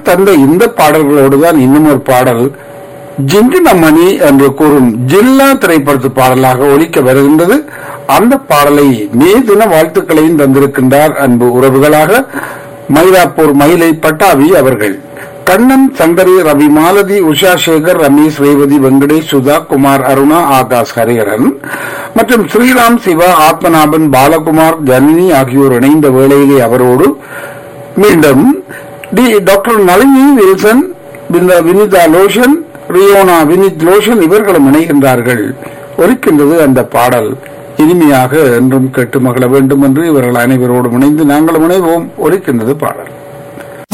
தந்த இந்த பாடல்களோடு தான் இன்னும் ஒரு பாடல் ஜிங்கினமணி என்று கூறும் ஜில்லா திரைப்படத்து பாடலாக ஒலிக்க வருகின்றது அந்த பாடலை மே தின வாழ்த்துக்களையும் தந்திருக்கின்றார் அன்பு உறவுகளாக மயிலாப்பூர் மயிலை பட்டாவி அவர்கள் கண்ணன் சங்கரி ரவி மாலதி உஷா சேகர் ரமேஷ் ரேவதி வெங்கடேஷ் சுதா குமார் அருணா ஆகாஷ் ஹரிஹரன் மற்றும் ஸ்ரீராம் சிவா ஆத்மநாபன் பாலகுமார் ஜனனி ஆகியோர் இணைந்த வேளையிலே அவரோடு மீண்டும் டி டாக்டர் நளினி வில்சன் விந்த- வினிதா லோஷன் ரியோனா வினித் லோஷன் இவர்களும் இணைகின்றார்கள் ஒலிக்கின்றது அந்த பாடல் இனிமையாக என்றும் கேட்டு மகள வேண்டும் என்று இவர்கள் அனைவரோடும் இணைந்து நாங்களும் இணைவோம் ஒலிக்கின்றது பாடல்